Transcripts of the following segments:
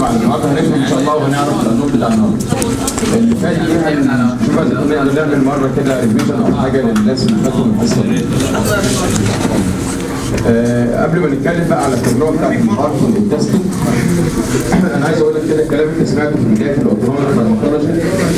بعد النهارده هنفهم ان شاء الله وهنعرف النوت بتاع النهارده اللي فات دي هنشوف اذا كنا هنعمل مره كده ريفيجن او حاجه للناس اللي فاتوا من الحصه دي. آه، قبل ما نتكلم بقى على التجربه بتاعت الهارت والانتستين انا عايز اقول لك كده الكلام اللي سمعته في بدايه الاوتومات فارماكولوجي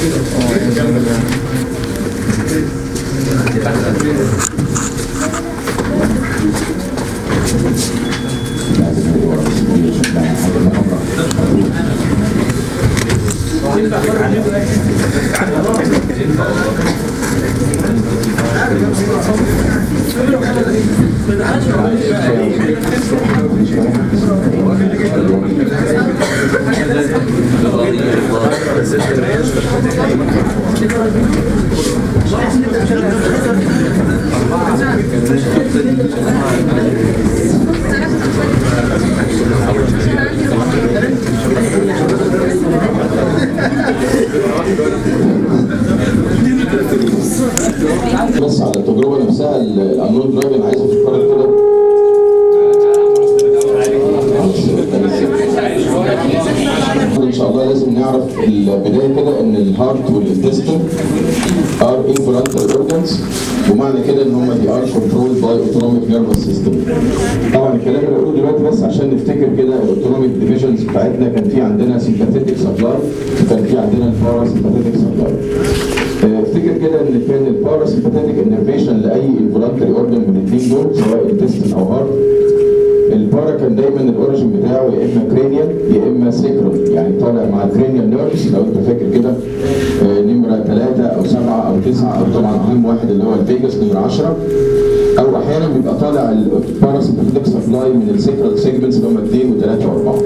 بس على التجربه نفسها الانون دراج انا عايز افكرك كده ان شاء الله لازم نعرف البدايه كده ان الهارت والانتستين ار انفولانتري اورجانز ومعنى كده ان هم دي ار كنترول باي اوتونوميك نيرفس سيستم طبعا الكلام اللي بقوله دلوقتي بس عشان نفتكر كده الاوتونوميك ديفيجنز بتاعتنا كان في عندنا سيمباثيتك سبلاي وكان في عندنا البارا سيمباثيتك سبلاي افتكر كده ان كان البارا سيمباثيتك انرفيشن لاي انفولانتري اورجان من الاثنين دول سواء انتستين او هارت البارا كان دايما الاوريجن بتاعه يا اما كرينيال يا اما سيكرال يعني طالع مع الكرينيال نيرفز لو انت فاكر كده آه، نمره ثلاثه او سبعه او تسعه او طبعا اهم واحد اللي هو الفيجاس نمره 10 او احيانا بيبقى طالع الباراسيمباثيك سبلاي من السيكرال سيجمنتس اللي هم 2 و3 و4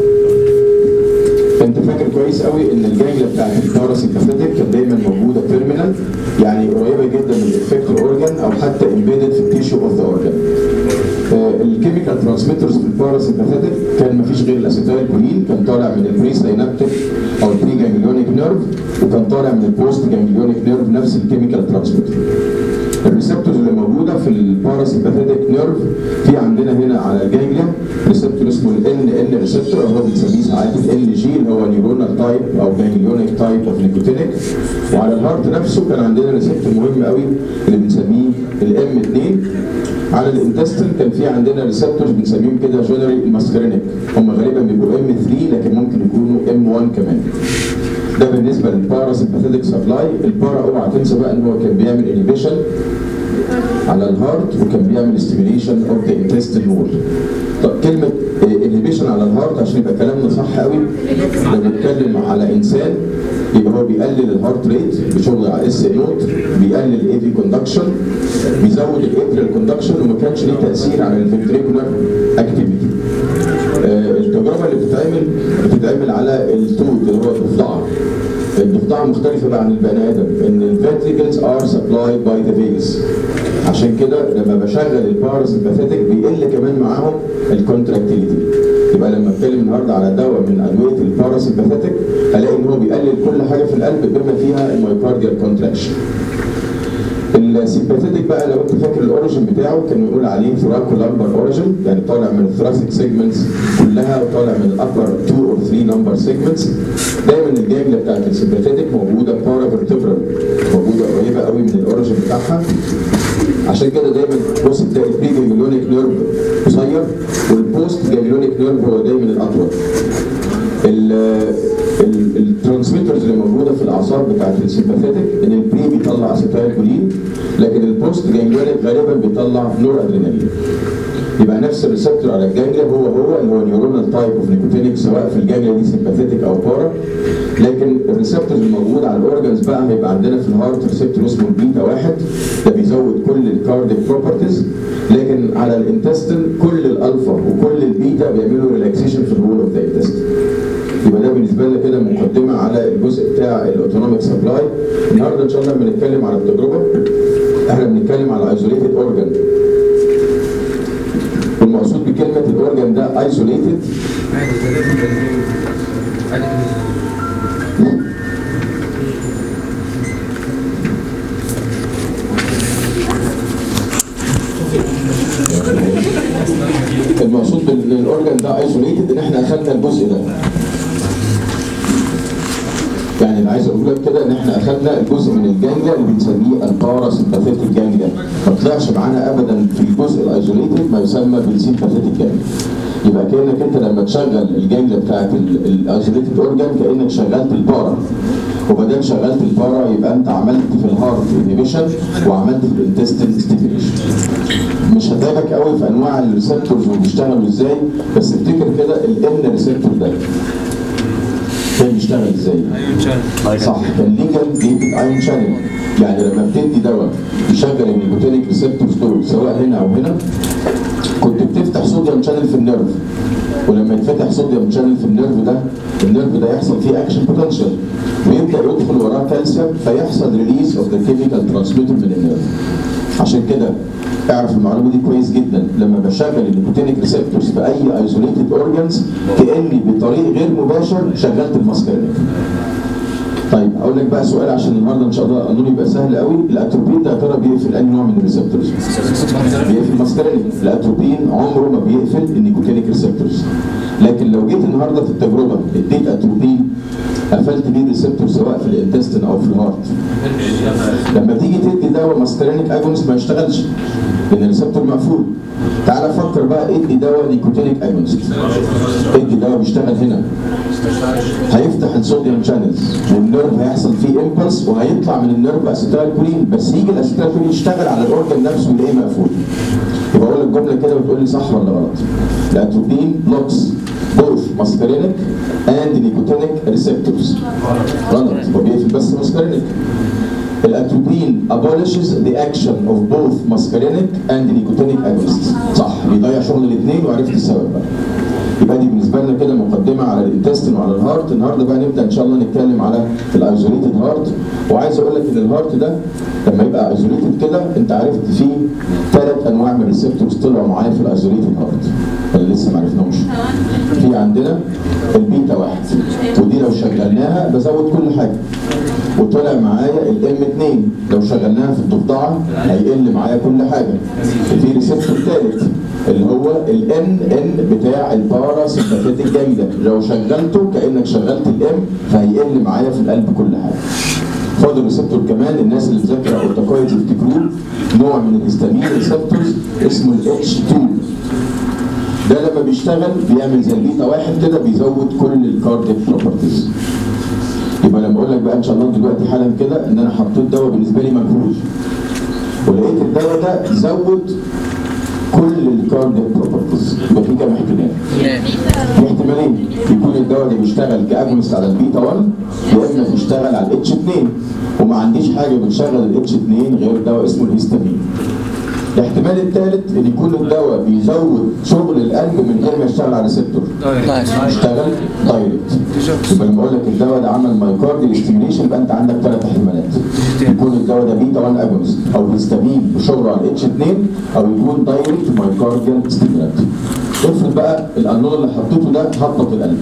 انت فاكر كويس قوي ان الجانجله بتاعت الباراسيمباثيك كانت دايما موجوده تيرمينال يعني قريبه جدا من الافكتور اورجان او حتى امبيدد في التيشو اوف ذا اورجان الكيميكال ترانسميترز في الباراسيمباثيك كان مفيش غير الاسيتايل كولين كان طالع من البري ساينابتيك او البري جانجليونيك نيرف وكان طالع من البوست جانجليونيك نيرف نفس الكيميكال ترانسميتر الريسبتورز اللي موجوده في الباراسيمباثيك نيرف في عندنا هنا على الجانجليا ريسبتور اسمه ال ان ان ريسبتور او هو بنسميه ساعات ال جي اللي هو نيورونال تايب او جانجليونيك تايب اوف نيكوتينيك وعلى الهارت نفسه كان عندنا ريسبتور مهم قوي اللي بنسميه الام 2 على الانتستين كان في عندنا ريسبتورز بنسميهم كده جنرال ماسكرينيك هم غالبا بيبقوا ام 3 لكن ممكن يكونوا ام 1 كمان ده بالنسبه للباراسمباثيك سبلاي البارا اوعى تنسى بقى ان هو كان بيعمل انيبيشن على الهارت وكان بيعمل ستيميليشن اوف ذا انتستين وول طب كلمه انيبيشن على الهارت عشان يبقى كلامنا صح قوي لو بنتكلم على انسان يبقى هو بيقلل الهارت ريت بشغل على اس نوت بيقلل الاي في كوندكشن بيزود الاتريال كوندكشن وما كانش ليه تاثير على الفنتريكولار اكتيفيتي التجربه اللي بتتعمل بتتعمل على التوت اللي هو الضفدعه الضفدعه مختلفه بقى عن البني ادم ان الفنتريكلز ار سبلايد باي ذا فيجاس عشان كده لما بشغل الباراسمباثيك بيقل كمان معاهم الكونتراكتيليتي يبقى لما اتكلم النهارده على دواء من ادويه الباراسمباثيك هلاقي ان هو بيقلل كل حاجه في القلب بما فيها المايوكارديال كونتراكشن السيمباثيتك بقى لو انت فاكر الاوريجن بتاعه كان بيقول عليه ثراكو لامبر اوريجن يعني طالع من الثراسيك سيجمنتس كلها وطالع من الابر 2 اور 3 نمبر سيجمنتس دايما الجانجله بتاعت السيمباثيتك موجوده بارا فيرتبرال موجوده قريبه قوي من الاوريجن بتاعها عشان كده دايما بص تلاقي البري جانجلونيك نيرف قصير والبوست جانجلونيك نيرف هو دايما الاطول الترانسميترز اللي موجوده في الاعصاب بتاعت السيمباثيتك ان البري بيطلع اسيتايل كولين لكن البوست جانجلونيك غالبا بيطلع نور ادرينالين يبقى نفس الريسبتور على الجانجليا هو هو اللي هو نيورونال تايب اوف نيكوتينيك سواء في الجانجليا دي سيمباثيتك او بارا لكن الريسبتورز الموجود على الاورجنز بقى هيبقى عندنا في الهارت ريسبتور اسمه البيتا واحد ده بيزود كل الكارديك بروبرتيز لكن على الانتستين كل الالفا وكل البيتا بيعملوا ريلاكسيشن في الوول اوف ذا انتستين يبقى ده بالنسبه لنا كده مقدمه على الجزء بتاع الاوتونوميك سبلاي النهارده ان شاء الله لما نتكلم على التجربه احنا بنتكلم على ايزوليتد اورجان والمقصود بكلمه الاورجان ده ايزوليتد المقصود بالاورجان ده ايزوليتد ان احنا اخذنا الجزء ده يعني اللي عايز اقول لك كده ان احنا اخذنا الجزء من الجانجليا اللي بنسميه الباراسمباثيتيك جانجليا ما طلعش معانا ابدا في الجزء الايزوليتد ما يسمى بالسيمباثيتيك جانجليا يبقى كانك انت لما تشغل الجانجليا بتاعت الايزوليتد اورجان كانك شغلت البارا وما دام شغلت البارا يبقى انت عملت في الهارت انهبيشن وعملت في الانتستين ستيميوليشن مش هتعبك قوي في انواع الريسبتورز وبيشتغلوا ازاي بس افتكر كده الان ريسبتور ده كان بيشتغل ازاي؟ صح كان ليجل جيتد ايون شانل يعني لما بتدي دواء يشغل النيكوتينيك ريسبتورز دول سواء هنا او هنا كنت بتفتح صوديوم شانل في النيرف ولما يتفتح صوديوم شانل في النيرف ده النيرف ده يحصل فيه اكشن بوتنشال ويبدا يدخل وراه كالسيوم فيحصل ريليز اوف ذا كيميكال ترانسميتر من النيرف عشان كده اعرف المعلومه دي كويس جدا لما بشغل النيكوتينيك ريسبتورز في اي ايزوليتد اورجانز كاني بطريق غير مباشر شغلت الماسكارينيك طيب اقول لك بقى سؤال عشان النهارده ان شاء الله القانون يبقى سهل قوي الاتروبين ده يا ترى بيقفل اي نوع من الريسبتورز؟ بيقفل الماسكارينيك الاتروبين عمره ما بيقفل النيكوتينيك ريسبتورز لكن لو جيت النهارده في التجربه اديت اتروبين قفلت بيه الريسبتور سواء في الانتستين او في الهارت لما تيجي تدي دواء ماسكارينيك اجونست ما يشتغلش لان الريسبتور مقفول تعالى فكر بقى ادي دواء نيكوتينيك اجونست ادي دواء بيشتغل هنا هيفتح الصوديوم شانلز والنيرف هيحصل فيه امبلس وهيطلع من النيرف اسيتال كولين بس يجي الاسيتال كولين يشتغل على الاورجن نفسه يلاقيه مقفول يبقى اقول لك جمله كده وتقول لي صح ولا غلط الاتروبين بلوكس both muscarinic and nicotinic receptors غلط هو بيقفل بس muscarinic الاتروبين abolishes the action of both muscarinic and nicotinic agonists صح بيضيع شغل الاثنين وعرفت السبب بقى يبقى دي بالنسبه لنا كده مقدمه على الانتستين وعلى الهارت النهارده بقى نبدا ان شاء الله نتكلم على الايزوليتد هارت وعايز اقول لك ان الهارت ده لما يبقى ايزوليتد كده انت عرفت فيه ثلاث انواع من الريسبتورز طلعوا معايا في الايزوليتد هارت ولا لسه ما عرفناهمش في عندنا البيتا واحد ودي لو شغلناها بزود كل حاجه وطلع معايا الام 2 لو شغلناها في الضفدعه هيقل معايا كل حاجه في ريسبتور ثالث اللي هو الان ان بتاع البارا سمباثيتيك جامده لو شغلته كانك شغلت الام فهيقل معايا في القلب كل حاجه فاضل ريسبتور كمان الناس اللي بتذاكر اوتوكويد يفتكروه نوع من الهستامين ريسبتورز اسمه الاتش 2 ده لما بيشتغل بيعمل زي البيتا واحد كده بيزود كل الكارديك بروبرتيز يبقى لما اقول لك بقى ان شاء الله دلوقتي حالا كده ان انا حطيت دواء بالنسبه لي مجهول ولقيت الدواء ده زود كل الكارديك بروبرتيز يبقى في كام احتمال؟ في احتمالين يكون الدواء ده بيشتغل كاجونست على البيتا 1 يا اما بيشتغل على الاتش 2 وما عنديش حاجه بتشغل الاتش 2 غير دواء اسمه الهيستامين الاحتمال الثالث ان يكون الدواء بيزود شغل القلب من غير ما يشتغل على ريسبتور يشتغل دايركت يبقى لما اقول لك الدواء ده عمل مايكارديال ستيميليشن يبقى انت عندك ثلاث احتمالات يكون الدواء ده بيتا 1 اجونست او هيستامين بشغله على اتش 2 او يكون دايركت مايكارديال ستيمولانت افرض بقى الانول اللي حطيته ده هبط القلب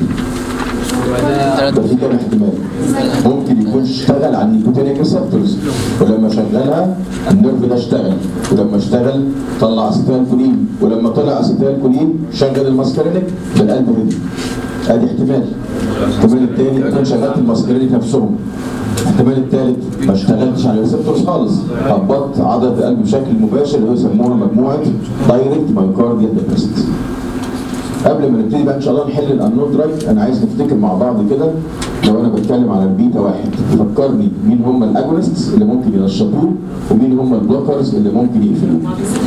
يبقى في كام احتمال ممكن يكون اشتغل على النيكوتينيك ريسبتورز ولما شغلها النيرف ده اشتغل ولما اشتغل طلع اسيتال كولين ولما طلع اسيتال كولين شغل الماسكارينيك فالقلب هدي ادي احتمال الاحتمال الثاني اكون شغلت الماسكارينيك نفسهم الاحتمال الثالث ما اشتغلتش على الريسبتورز خالص هبطت عضله القلب بشكل مباشر اللي هو يسموها مجموعه دايركت مايكارديال ديبريسنس قبل ما نبتدي بقى ان شاء الله نحل الانون درايف انا عايز نفتكر مع بعض كده لو انا بتكلم على البيتا واحد فكرني مين هم الاجونستس اللي ممكن ينشطوه ومين هم البلوكرز اللي ممكن يقفلوه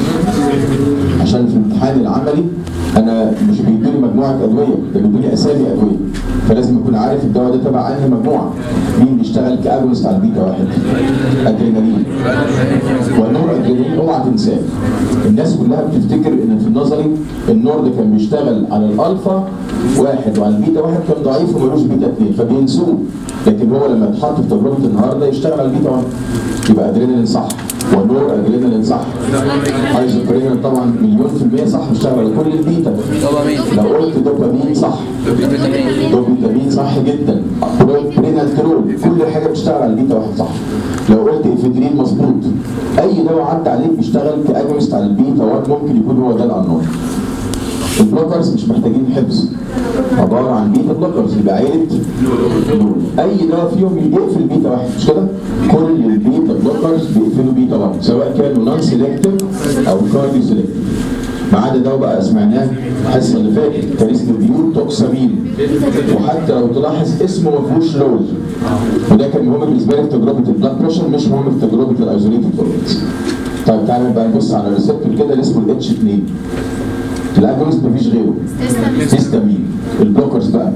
عشان في الامتحان العملي انا مش بيدوني مجموعه ادويه ده بيدوني اسامي ادويه فلازم اكون عارف الدواء ده تبع انهي مجموعه مين بيشتغل كاجونست على البيتا واحد ادرينالين والنور ادرينالين اوعى تنساه الناس كلها بتفتكر ان في النظري النور ده كان بيشتغل على الالفا واحد وعلى البيتا واحد كان ضعيف ومالوش بيتا اثنين فبينسوه لكن هو لما اتحط في تجربه النهارده يشتغل على البيتا واحد يبقى ادرينالين صح والنور ادرينالين صح ايزوبرينال طبعا مليون في المية صح بيشتغل على كل البيتا لو قلت دوبامين صح دوبامين صح جدا برينالترول كل حاجه بتشتغل على البيتا واحد صح لو قلت افيدرين مظبوط اي دواء عدى عليك بيشتغل كاجونست على البيتا واحد ممكن يكون هو ده الانون البلوكرز مش محتاجين حفظ عباره عن بيتا بلوكرز يبقى عيله لول اي دواء فيهم بيقفل بيتا واحد مش كده؟ كل البيتا بلوكرز بيقفلوا بيتا واحد سواء كانوا نون سيلكتيف او كارديو سيلكتيف ما عدا ده بقى سمعناه الحصه اللي فاتت كان اسمه بيوت توكسامين وحتى لو تلاحظ اسمه ما فيهوش لول وده كان مهم بالنسبه لي في تجربه البلاد بريشر مش مهم في تجربه الايزوليتد اورجنز طيب تعالى بقى نبص على الريسبتور كده اللي اسمه الاتش 2 الاجونست مفيش غيره هيستامين البلوكرز بقى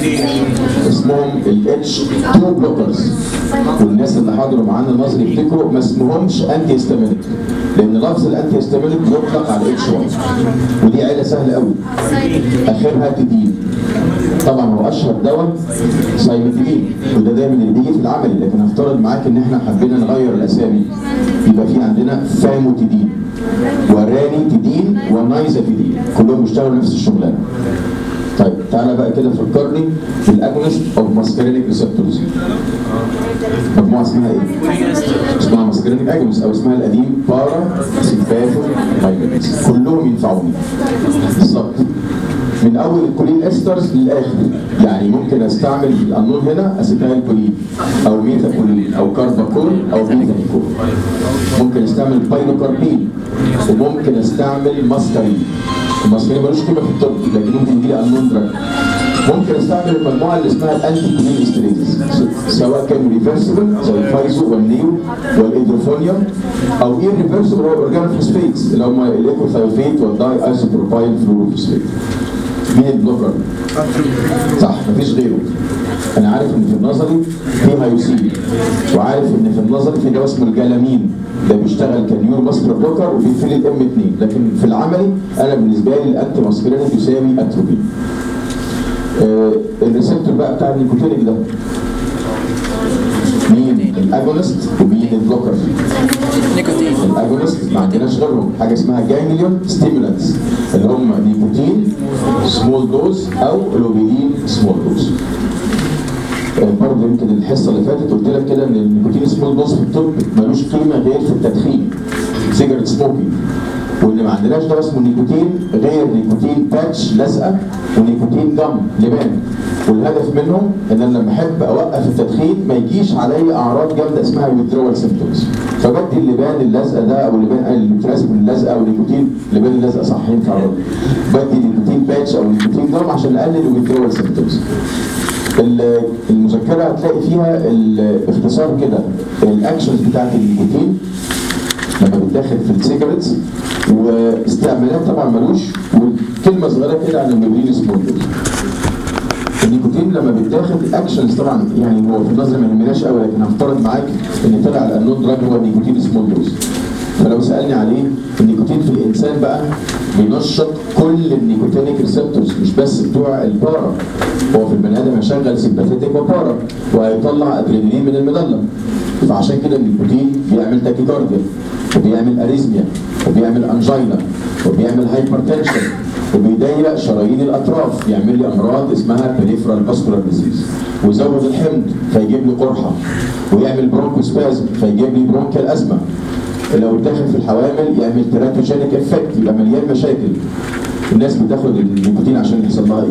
اسمهم الاتش 2 بلوكرز والناس اللي حضروا معانا النظري يفتكروا ما اسمهمش انتي هيستامينيك لان لفظ الانتي هيستامينيك بيطلق على اتش 1 ودي عيله سهله قوي اخرها تدين طبعا هو اشهر دواء سايمترين وده دايما اللي بيجي في العمل لكن هفترض معاك ان احنا حبينا نغير الاسامي يبقى في عندنا فاموتيدين ورانيتيدين ونايزابيدين كلهم بيشتغلوا نفس الشغلانه طيب تعالى بقى كده فكرني بالاجونست اوف ماسكرينيك ريسبتورز مجموعه اسمها ايه؟ اسمها ماسكرينيك اجونست او اسمها القديم بارا سيمباثو مايجرينز كلهم ينفعوني بالظبط من اول الكولين استرز للاخر يعني ممكن استعمل القانون هنا اسيتايل كولين او ميتا كولين او كارباكول او بيتانيكول ممكن استعمل بايلوكاربين وممكن استعمل ماسكارين الماسكارين ملوش قيمه في الطب لكن ممكن يجي لي قانون دراج ممكن استعمل المجموعه اللي اسمها الانتي كولين استريزز سواء كانوا ريفرسبل زي الفايزو والنيو والايدروفونيوم او ايه ريفرسبل هو الاورجانوفوسفيتس اللي هم الايكوثايوفيت والداي ايزوبروبايل فلوروفوسفيت مين البلوكر؟ صح مفيش غيره انا عارف ان في النظري في هيوسين وعارف ان في النظري في دواء اسمه الجلامين ده بيشتغل كنيورو ماسكر بلوكر وبيقفل الام 2 لكن في العملي انا بالنسبه لي الانتي ماسكرينيك يساوي اتروبين آه الريسبتور بقى بتاع النيكوتينيك ده مين الاجونست ومين البلوكر نيكوتين الاجونست ما عندناش غيرهم حاجه اسمها جانجليون ستيمولانتس اللي هم نيكوتين سمول دوز او لوبيدين سمول دوز برضه يمكن الحصه اللي فاتت قلت لك كده ان النيكوتين سمول دوز في الطب ملوش قيمه غير في التدخين سيجرت سموكينج وان ما عندناش دواء اسمه نيكوتين غير نيكوتين باتش لزقه ونيكوتين جم لبان والهدف منهم ان انا لما احب اوقف التدخين ما يجيش عليا اعراض جامده اسمها withdrawal symptoms فبدي اللبان اللزقه ده او اللبان البلازم اللزقه او نيكوتين لبان اللزقه صح ينفع برضه. بدي نيكوتين باتش او نيكوتين جم عشان اقلل withdrawal symptoms ال- المذكره هتلاقي فيها الاختصار كده الاكشنز بتاعت النيكوتين لما بتدخل في السيجارتس واستعمالات طبعا ملوش وكلمه صغيره كده عن النيكوتين سموكرز النيكوتين لما بيتاخد اكشنز طبعا يعني هو في النظر ما يهمناش قوي لكن هفترض معاك ان طلع الانون دراج هو النيكوتين سمول دوز فلو سالني عليه النيكوتين في الانسان بقى بينشط كل النيكوتينيك ريسبتورز مش بس بتوع البارا هو في البني ادم هيشغل سيمباثيتيك وبارا وهيطلع ادرينالين من المظله فعشان كده النيكوتين بيعمل تاكيكارديا وبيعمل اريزميا وبيعمل انجينا وبيعمل هايبرتنشن وبيضيق شرايين الاطراف يعمل لي امراض اسمها بريفرال فاسكولار ديزيز ويزود الحمض فيجيب لي قرحه ويعمل برونكوسبازم فيجيب لي برونكيال ازمه لو اتاخد في الحوامل يعمل تيراتوجينيك افكت يبقى مليان مشاكل الناس بتاخد النيكوتين عشان يحصل لها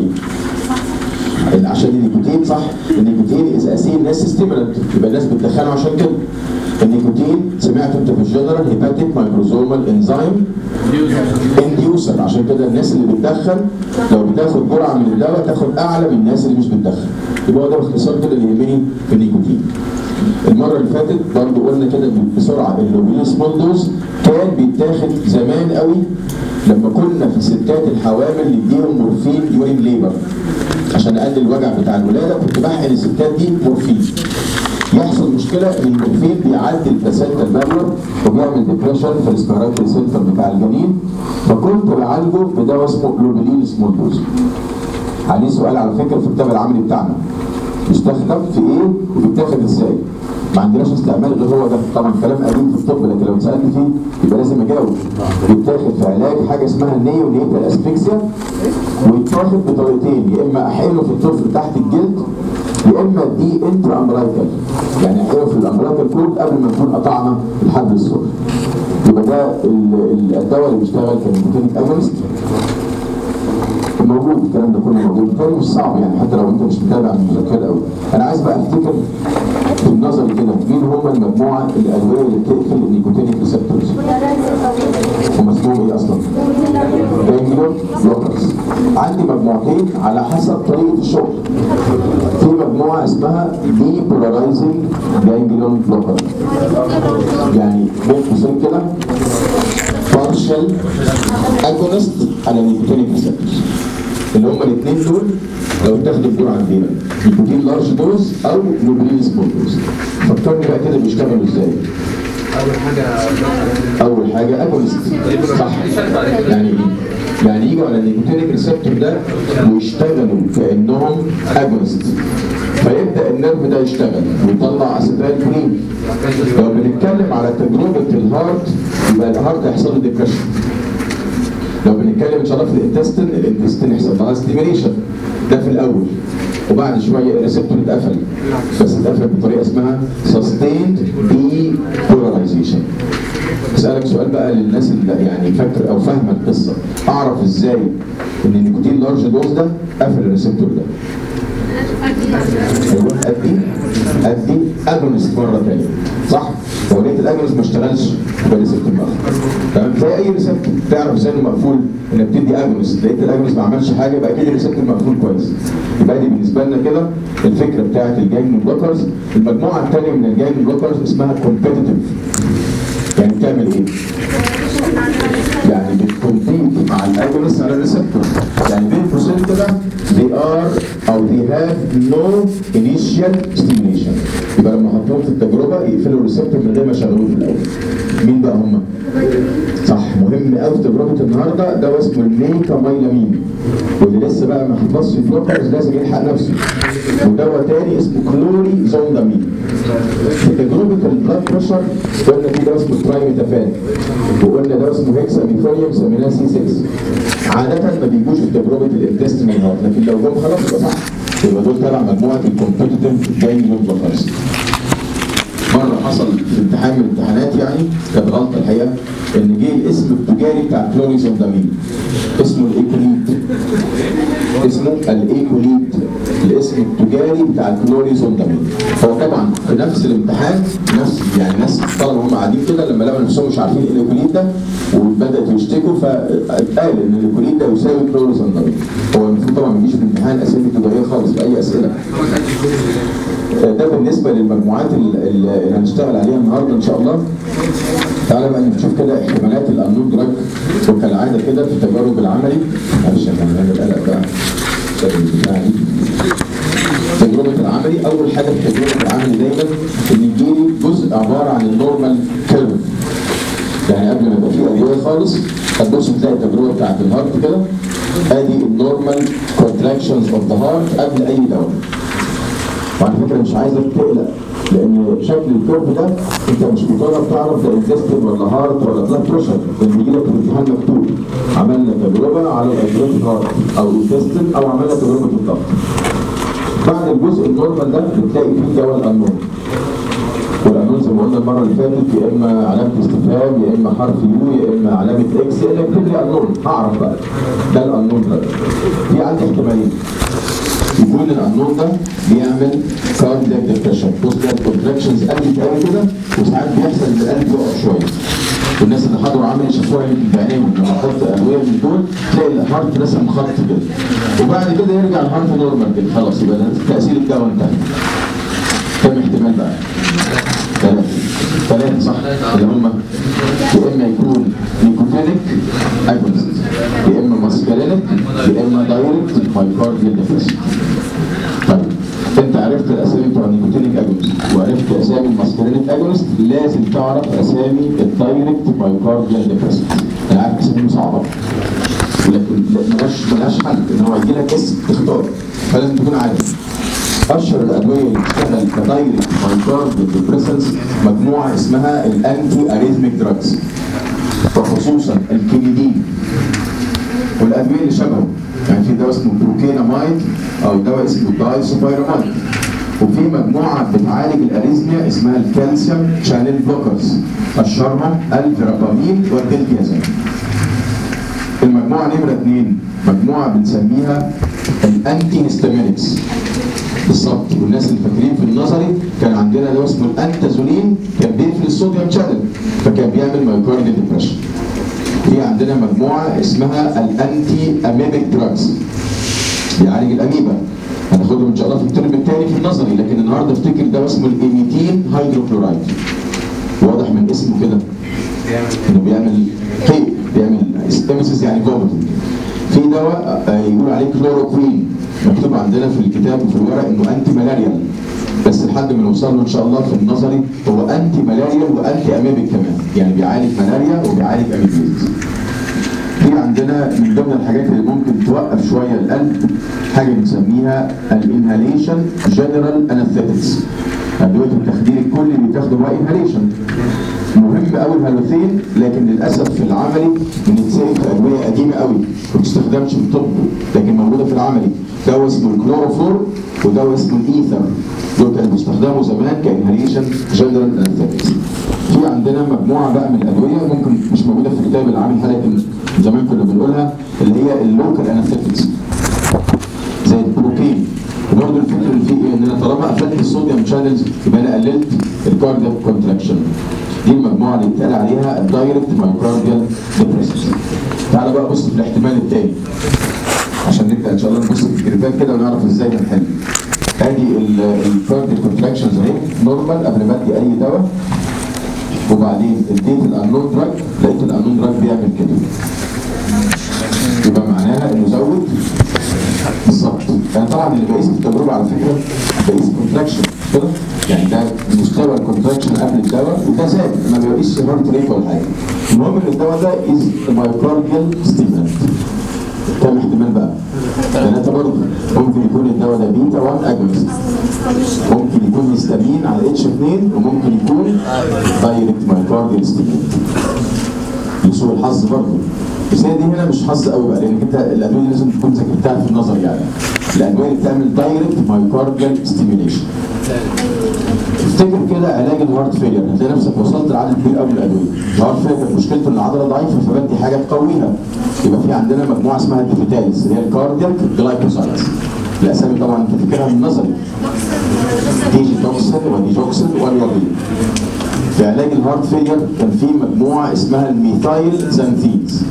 ايه؟ عشان النيكوتين صح النيكوتين از اسيل ناس ستيمولنت يبقى الناس بتدخنه عشان كده النيكوتين سمعت انت في الجنرال هيباتيك مايكروزومال انزيم انديوسر عشان كده الناس اللي بتدخن لو بتاخد جرعه من الدواء تاخد اعلى من الناس اللي مش بتدخن يبقى هو ده باختصار كده اللي يهمني في النيكوتين المره اللي فاتت برضه قلنا كده بسرعه اللوبين سمول دوز كان بيتاخد زمان قوي لما كنا في ستات الحوامل نديهم مورفين يورين ليبر عشان اقلل الوجع بتاع الولاده كنت بحقن الستات دي مورفين يحصل مشكله ان المورفين بيعدي البلاسينتا المالور وبيعمل ديبريشن في الاسبيراتوري سنتر بتاع الجنين فكنت بعالجه بدواء اسمه لوبيلين سمول دوز عليه سؤال على فكره في الكتاب العملي بتاعنا بيستخدم في ايه وبيتاخد ازاي ما عندناش استعمال غير هو ده طبعا كلام قديم في الطب لكن لو اتسالت فيه يبقى لازم اجاوب بيتاخد في علاج حاجه اسمها نيو نيتال اسفكسيا ويتاخد بطريقتين يا اما احقنه في الطفل تحت الجلد يا اما دي انترا امبرايكال يعني احقنه في الامبرايكال كود قبل ما نكون قطعنا الحبل السري يبقى ده ال- ال- الدواء اللي بيشتغل كنيكوتينيك اجونست موجود الكلام ده كله موجود بالتالي مش صعب يعني حتى لو انت مش متابع المذكره قوي انا عايز بقى افتكر بالنظر كده مين هم المجموعه الادويه اللي بتقفل النيكوتينيك ريسبتورز هم اسمهم ايه اصلا؟ جانجليون بلوكرز عندي مجموعتين على حسب طريقه الشغل في مجموعه اسمها دي بولارايزنج جانجليون بلوكر يعني بين قوسين كده partial agonist على نيكوتينيك ريسبتورز اللي هم الاثنين دول لو اتاخدوا الجرعه عندنا نيكوتين لارج دوز او نوبلين سمول دوز فكرني بقى كده بيشتغلوا ازاي اول حاجه اول حاجه اجونست صح يعني ايه؟ يعني يجوا على النيكوتينيك ريسبتور ده ويشتغلوا كانهم اجونست فيبدا النيرف ده يشتغل ويطلع اسيتايل كولين لو بنتكلم على تجربه الهارت يبقى الهارت هيحصل له ديبريشن لو بنتكلم ان شاء الله في الانتستين الانتستين يحصل لها ستيميليشن ده في الاول وبعد شويه الريسبتور اتقفل بس اتقفل بطريقه اسمها سستيند دي بولاريزيشن اسالك سؤال بقى للناس اللي يعني فاكر او فاهمه القصه اعرف ازاي ان النيكوتين لارج دوز ده قفل الريسبتور ده ايوه ادي ادي اجونست مره ثانيه صح؟ لو لقيت الاجونست ما اشتغلش يبقى الريسبتور مقفول تمام زي اي ريسبتور تعرف ازاي انه مقفول انك بتدي اجونست لقيت الاجونست ما عملش حاجه يبقى اكيد الريسبتور مقفول كويس يبقى دي بالنسبه لنا كده الفكره بتاعت الجاين بلوكرز المجموعه الثانيه من الجاين بلوكرز اسمها كومبيتيتيف يعني بتعمل ايه؟ يعني بتكمبيت مع الاجونست على الريسبتور يعني بين قوسين كده they are او they have no initial stimulation يبقى لما حطوهم في التجربه يقفلوا الريسبتور من غير ما يشغلوه في الاول مين بقى هم؟ صح مهم قوي في تجربه النهارده ده اسمه الميكاميلامين واللي لسه بقى ما خلصش البلوكرز لازم يلحق نفسه ودواء تاني اسمه كلوري زوندامين في تجربه البلاد بريشر قلنا في دواء اسمه ترايميتافان وقلنا دواء اسمه هيكساميثونيوم سميناه سي 6 عاده ما بيجوش في تجربه الانتستينال هارت لكن لو جم خلاص يبقى صح يبقى دول تبع مجموعه الكومبيتيتيف جاينجلون بلوكرز مره حصل في امتحان من الامتحانات يعني كانت غلطه الحقيقه ان جه الاسم التجاري بتاع كلوريزوندامين اسمه الايكوليت اسمه الايكوليت الاسم التجاري بتاع الكلوريزوندامين هو طبعا في نفس الامتحان نفس يعني ناس الطلبه هم قاعدين كده لما لقوا نفسهم مش عارفين ايه الايكوليت ده وبدات يشتكوا فقال ان الايكوليت ده يساوي كلوريزوندامين هو المفروض طبعا ما يجيش في الامتحان اسئله تجاريه خالص باي اسئله ده بالنسبه للمجموعات ال- ال- اللي هنشتغل عليها النهارده ان شاء الله تعالى بقى نشوف كده احتمالات الانون دراج وكالعاده كده في التجارب العملي معلش احنا هنعمل قلق بقى بسبب البتاع دي. تجربه العملي اول حاجه في تجربه العملي دايما ان يجيلي جزء عباره عن النورمال كيرف يعني قبل ما يبقى فيه ادويه خالص هتبص تلاقي التجربه بتاعت الهارت كده ادي النورمال كونتراكشنز اوف ذا هارت قبل اي دواء وعلى فكره مش عايزك تقلق لان شكل الكيرف ده انت مش مجرد تعرف ده انتستين ولا هارت ولا بلاد بريشر لان بيجي لك الامتحان مكتوب عملنا تجربه على الادرينال هارت او انتستين او عملنا تجربه الضغط بعد الجزء النورمال ده بتلاقي فيه دواء الانون والانون زي ما قلنا المره اللي فاتت يا اما علامه استفهام يا اما حرف يو يا اما علامه اكس يا اما اكتب لي انون هعرف بقى ده الانون ده في عندي احتمالين يكون الانون ده بيعمل كاردياك ديبريشن بص ده الكونتراكشنز قلت قوي كده وساعات بيحصل ان القلب يقف شويه والناس اللي حضروا عمل شافوها يمكن بعينيهم لما احط ادويه من دول تلاقي الهارت رسم خط كده وبعد كده يرجع الهارت نورمال كده خلاص يبقى ده تاثير الدواء انتهى كم احتمال بقى؟ ثلاثة ثلاثة صح اللي هم يا اما يكون نيكوتينيك اجونست يا اما ماسكارينيك يا اما دايركت مايكارديال ديفيسيت طيب انت عرفت الاسامي بتوع النيكوتينيك اجونست وعرفت اسامي الماسكارينيك اجونست لازم تعرف اسامي الدايركت مايكارديال ديفيسيت انا عارف اساميهم صعبه ولكن لا- ملهاش ملهاش حل ان هو يجي لك اسم تختار فلازم تكون عارف اشهر الادويه اللي بتشتغل كدايركت مايكارد ديبريسنس مجموعه اسمها الانتي اريثميك دراجز وخصوصا الكينيدين والادويه اللي شبهه يعني في دواء اسمه بروكينامايد او دواء اسمه دايسوبيرامايد وفي مجموعه بتعالج الاريزميا اسمها الكالسيوم شانل بلوكرز اشهرهم الفيرابامين والدلتيازين المجموعه نمره اثنين مجموعه بنسميها الانتي هيستامينكس بالظبط والناس اللي فاكرين في النظري كان عندنا ده اسمه الانتازولين كان بيقفل الصوديوم شانل فكان بيعمل مايوكارديال ديبريشن في عندنا مجموعه اسمها الانتي اميبيك دراجز بيعالج الاميبا هناخدهم ان شاء الله في الترم الثاني في النظري لكن النهارده افتكر ده اسمه الايميتين هيدروكلورايد واضح من اسمه كده انه بيعمل قيء بيعمل استيمسيس يعني فوميتنج في دواء آه، يقول عليه كلوروكوين مكتوب عندنا في الكتاب وفي الورق انه انتي ملاريال بس لحد ما نوصل له ان شاء الله في النظري هو انتي ملاريال وانتي اميبيك كمان يعني بيعالج ملاريا وبيعالج اميبيز في عندنا من ضمن الحاجات اللي ممكن توقف شويه القلب حاجه بنسميها الانهاليشن جنرال انستيتكس ادويه التخدير الكلي اللي بتاخده هو انهاليشن مهم قوي الهالوثين لكن للاسف في العملي بنتسال في ادويه قديمه قوي ما بتستخدمش في الطب لكن موجوده في العملي دواء اسمه الكلوروفور ودواء اسمه الايثر دول كانوا بيستخدموا زمان كانهاليشن جنرال انستيتكس في عندنا مجموعه بقى من الادويه ممكن مش موجوده في الكتاب اللي عامل حلقه من زمان كنا بنقولها اللي هي اللوكال انستيتكس زي البروكين وبرضه الفكره اللي فيه ايه ان انا طالما قفلت الصوديوم شانلز يبقى انا قللت الكاردياك كونتراكشن دي المجموعه اللي اتقال عليها الدايركت مايوكارديال ديبريسنس تعالى بقى بص في الاحتمال الثاني عشان نبدا ان شاء الله نبص في الجريفات كده ونعرف ازاي هنحل ادي الكاردياك كونتراكشنز اهي نورمال قبل ما ادي اي دواء وبعدين اديت الانون دراج لقيت الانون دراج بيعمل كده يبقى معناها انه زود بالظبط انا طبعا اللي بقيس في التجربه على فكره بقيس كونتراكشن كده يعني ده مستوى الكونتراكشن قبل الدواء وده زاد ما بيقيسش هارت ريت ولا حاجه المهم ان الدواء ده از مايوكارديال ستيمولانت كم احتمال بقى؟ ثلاثة برضه ممكن يكون الدواء ده بيتا 1 اجونست ممكن يكون هيستامين على اتش 2 وممكن يكون دايركت مايوكارديال ستيمولانت لسوء الحظ برضه بس هي دي هنا مش حظ قوي بقى لانك انت الادويه دي لازم تكون ذاكرتها في النظر يعني الادويه اللي بتعمل دايركت مايوكارديال ستيميوليشن افتكر كده علاج الهارت فيلير هتلاقي نفسك وصلت لعدد كبير قوي من الادويه الهارت فيلير كانت مشكلته ان العضله ضعيفه فبدي حاجه تقويها يبقى في عندنا مجموعه اسمها الديفيتاليس اللي هي الكاردياك جلايكوسايدز الاسامي طبعا انت فاكرها من النظري ديجي توكسين وديجوكسين والوبيل في علاج الهارت فيلير كان في مجموعه اسمها الميثايل زانثينز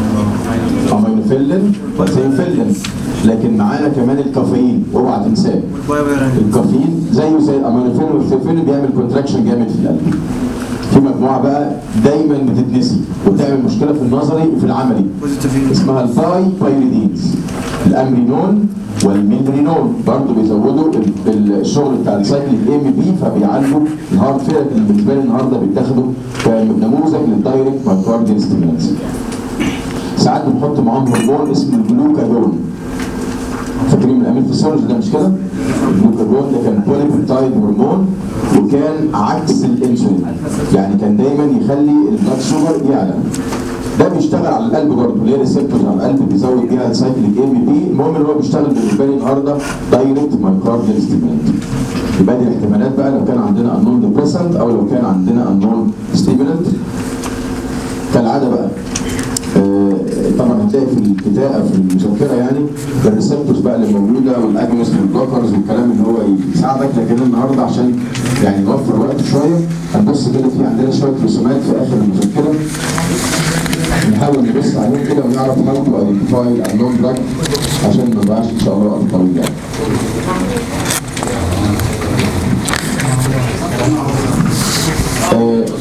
امينوفيلين وزيوفيلين لكن معانا كمان الكافيين اوعى تنساه الكافيين زيه زي الامينوفيلين والثيوفيلين بيعمل كونتراكشن جامد في القلب في مجموعه بقى دايما بتتنسي وتعمل مشكله في النظري وفي العملي اسمها الباي بايريدينز الامرينون والميلرينون برضه بيزودوا ال- الشغل بتاع السايكليك ام بي فبيعالجوا الهارت فيلر اللي بالنسبه لي النهارده بيتاخدوا كنموذج للدايركت مايكارديال ستيمولانس ساعات بنحط معاهم هرمون اسمه الجلوكاجون فاكرين من امين فيسيولوجي ده مش كده؟ الجلوكاجون ده كان بوليبيبتايد هرمون وكان عكس الانسولين يعني كان دايما يخلي البلاد شوجر يعلى ده بيشتغل على القلب برضه اللي هي ريسبتورز على القلب بيزود بيها السايكليك ام بي المهم ان هو بيشتغل بالنسبه لي النهارده دايركت مايكارديال ستيمولانت يبقى دي الاحتمالات بقى لو كان عندنا انون ديبريسنت او لو كان عندنا انون ستيمولانت كالعاده بقى آه، طبعا هتلاقي في الكتابه في المذكره يعني الريسبتورز بقى اللي موجوده والاجنس والبلوكرز والكلام اللي هو يساعدك لكن النهارده عشان يعني نوفر وقت شويه هنبص كده في عندنا شويه رسومات في اخر المذكره نحاول نبص عليهم كده ونعرف هاو تو ايدنتيفاي الانون دراج عشان ما نضيعش ان شاء الله وقت طويل يعني. آه،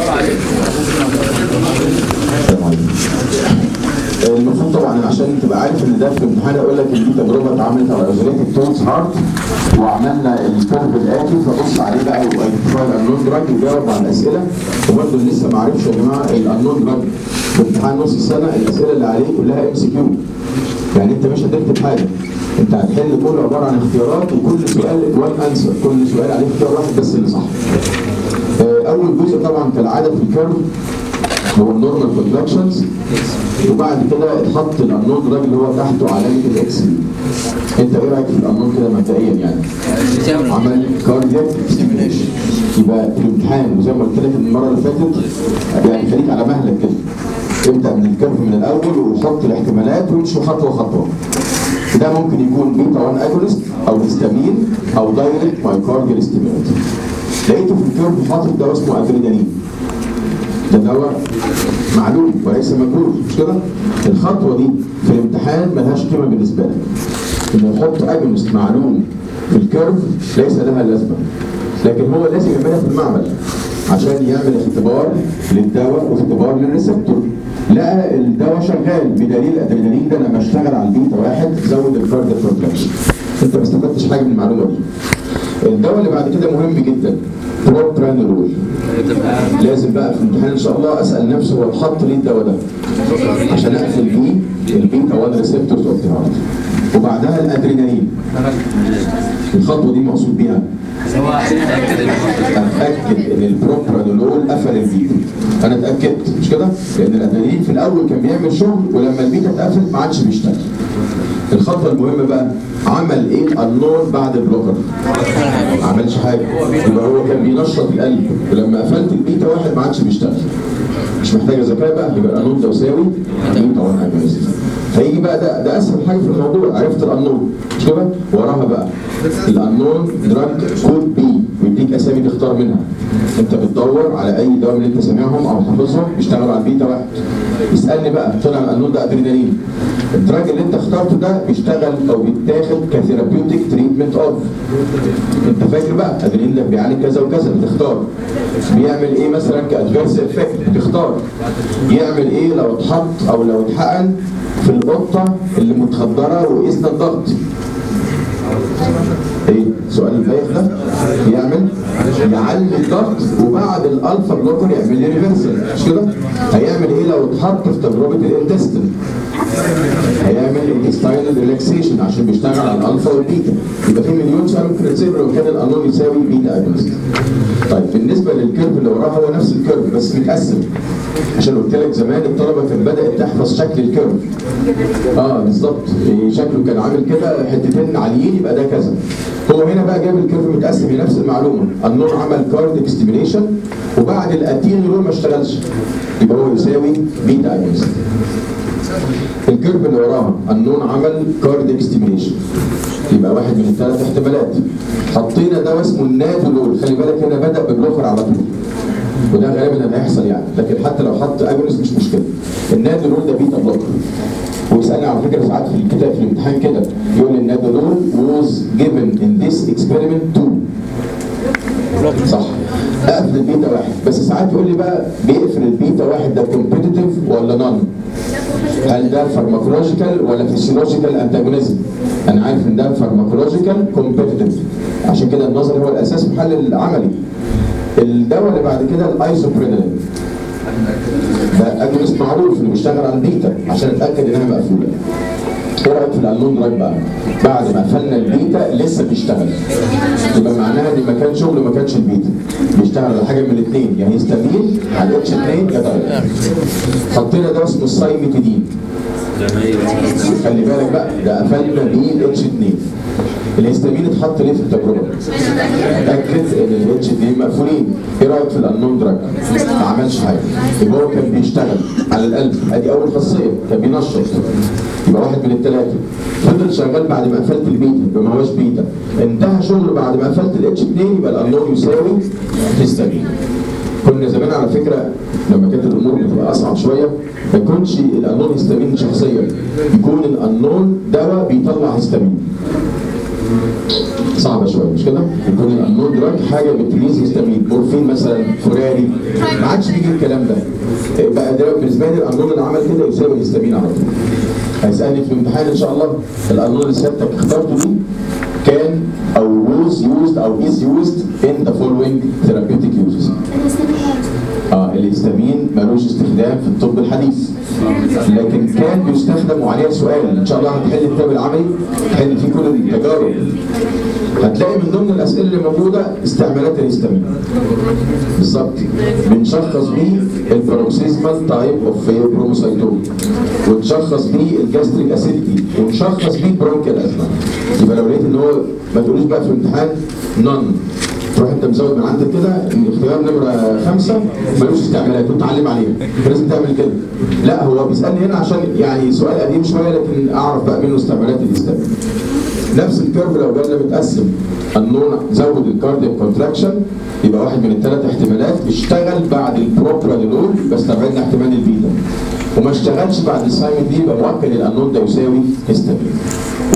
السلام عليكم. المفروض طبعا عشان تبقى عارف ان ده في الامتحان اقول لك ان دي تجربه اتعملت على اوزريتك تولز هارت وعملنا الكيرف الاتي فبص عليه بقى وايدنتيفاي الانون دراج وجاوب على الاسئله وبرده اللي لسه ما عرفش يا جماعه الانون دراج في امتحان نص السنه الاسئله اللي عليه كلها ام سي كيو يعني انت مش هتكتب حاجه انت هتحل كله عباره عن اختيارات وكل سؤال وان انسر كل سؤال عليه اختيار واحد بس اللي صح آه، اول جزء طبعا كالعاده في الكيرف هو النورمال كونتراكشنز وبعد كده اتحط الانون دراج اللي هو تحته علامه الاكس دي انت ايه رايك في الانون كده مبدئيا يعني؟ عمل كاردياك ستيميوليشن يبقى في الامتحان وزي ما قلت لك المره اللي فاتت يعني خليك على مهلك كده ابدا من الكيرف من الاول وحط الاحتمالات وامشي خطوه خطوه ده ممكن يكون بيتا 1 اجونست او هيستامين او دايركت مايكارديال ستيمولانت لقيته في الكيرف حاطط دواء اسمه ادرينالين ده دواء معلوم وليس مجهول مش كده؟ الخطوه دي في الامتحان ملهاش قيمه بالنسبه لك انه يحط اجونست معلوم في الكيرف ليس لها لازمه لكن هو لازم يعملها في المعمل عشان يعمل اختبار للدواء واختبار للريسبتور لقى الدواء شغال بدليل الادرينالين ده لما اشتغل على البيتا واحد زود الكاردياك كونتراكشن انت ما استفدتش حاجه من المعلومه دي الدواء اللي بعد كده مهم جدا بروبرانولول لازم بقى في الامتحان ان شاء الله اسال نفسي هو اتحط ليه الدواء ده عشان اقفل بيه البيتا 1 ريسبتورز اوف ذا هارت وبعدها الادرينالين الخطوه دي مقصود بيها اتاكد ان البروبرانولول قفل البيتا انا اتاكدت مش كده لان الادرينالين في الاول كان بيعمل شغل ولما البيتا اتقفل ما عادش بيشتغل الخطوه المهمه بقى عمل ايه النور بعد البلوكر ما عملش حاجه يبقى هو كان بينشط القلب ولما قفلت البيتا واحد ما عادش بيشتغل مش محتاجه ذكاء بقى يبقى القانون ده يساوي بيتا 1 اجونست هيجي بقى ده ده اسهل حاجه في الموضوع عرفت القانون مش كده وراها بقى القانون دراج كود بي ويديك اسامي تختار منها انت بتدور على اي دواء من اللي انت سامعهم او حافظهم بيشتغلوا على البيتا واحد اسالني بقى طلع القانون ده ادرينالين الدراج اللي انت اخترته ده بيشتغل او بيتاخد كثيرابيوتيك تريتمنت اوف انت فاكر بقى ادرينالين ده بيعالج كذا وكذا بتختار بيعمل ايه مثلا كادفيرس افكت بتختار يعمل ايه لو اتحط او لو اتحقن في القطه اللي متخدره وقسنا الضغط ايه سؤال البايخ ده يعمل يعلي الضغط وبعد الالفا بلوكر يعمل لي ريفرسل مش كده هيعمل ايه لو اتحط في تجربه الانتستين هيعمل انتستاينال ريلاكسيشن عشان بيشتغل على الالفا والبيتا يبقى في مليون سؤال ممكن يتصير لو كان القانون يساوي بيتا اجونست طيب بالنسبه للكيرف اللي وراه هو نفس الكيرف بس متقسم عشان قلت لك زمان الطلبه كانت بدات تحفظ شكل الكيرف اه بالظبط إيه شكله كان عامل كده حتتين عاليين يبقى ده كذا هو هنا بقى جاب الكيرف متقسم لنفس المعلومه النور عمل كارديك ستيميليشن وبعد الاتينيول ما اشتغلش يبقى هو يساوي بيتا اجونست الكيرف اللي وراها النون عمل كارديك ستيميليشن يبقى واحد من الثلاث احتمالات حطينا دواء اسمه النادولول خلي بالك هنا بدا ببلوكر على طول وده غالبا اللي هيحصل يعني لكن حتى لو حط اجونست مش مشكله النادولول ده بيتا بلوكر ويسالني على فكره ساعات في الكتاب في الامتحان كده يقول النادولول was given in this experiment to صح اقفل البيتا واحد بس ساعات يقول لي بقى بيقفل البيتا واحد ده كومبيتيتيف ولا نون هل ده فارماكولوجيكال ولا فيسيولوجيكال انتاجونيزم انا عارف ان ده فارماكولوجيكال كومبيتيتيف عشان كده النظري هو الاساس في الحل العملي الدواء اللي بعد كده الايزوبرينالين ده اجونست معروف انه بيشتغل على البيتا عشان اتاكد انها مقفوله ايه رايك في الالون دراج بقى؟ بعد ما قفلنا البيتا لسه بيشتغل يبقى معناها ان ما كان شغل ما كانش البيتا بيشتغل على حاجه من الاثنين يا هيستامين على الاتش 2 يا دايركت حطينا ده اسمه السايميتيدين خلي بالك بقى ده قفلنا بيه الاتش 2 الهستامين اتحط ليه في التجربه؟ اتاكد ان الاتش 2 مقفولين ايه رايك في الانون دراج؟ ما عملش حاجه يبقى هو كان بيشتغل على القلب ادي اول خاصيه كان بينشط يبقى واحد من الثلاثه فضل شغال بعد ما قفلت البيتا يبقى ما هوش بيتا انتهى شغله بعد ما قفلت الاتش 2 يبقى الانون يساوي هستامين كنا زمان على فكره لما كانت الامور بتبقى اصعب شويه ما يكونش الانون هيستامين شخصيا يكون الانون دواء بيطلع هيستامين صعبه شويه مش كده؟ يكون الانون دراج حاجه بتريز هيستامين مورفين مثلا فراري ما عادش بيجي الكلام ده بقى ده بالنسبه لي الانون اللي عمل كده يساوي الهيستامين على طول هيسالني في الامتحان ان شاء الله الانون اللي سيادتك اخترته دي كان او was used او is used in the following therapeutic uses اه الهستامين ملوش استخدام في الطب الحديث لكن كان بيستخدم وعليها سؤال ان شاء الله هتحل الكتاب العملي تحل فيه كل التجارب هتلاقي من ضمن الاسئله اللي موجوده استعمالات الهستامين بالظبط بنشخص بيه البروكسيزمال تايب اوف بروموسايتوم ونشخص بيه الجاستريك اسيديتي ونشخص بيه البرونكيال ازمه يبقى لو لقيت ان هو ما تقوليش بقى في الامتحان نون تروح انت مزود من عندك كده ان اختيار نمره خمسه ملوش استعمالات وتعلم عليها لازم تعمل كده لا هو بيسالني هنا عشان يعني سؤال قديم شويه لكن اعرف بقى منه استعمالات الاستاب نفس الكيرف لو جالنا متقسم النون زود الكاردياك كونتراكشن يبقى واحد من الثلاث احتمالات اشتغل بعد البروبرانولول باستبعدنا احتمال البيتا وما اشتغلش بعد السايمن دي يبقى مؤكد الانون ده يساوي هيستامين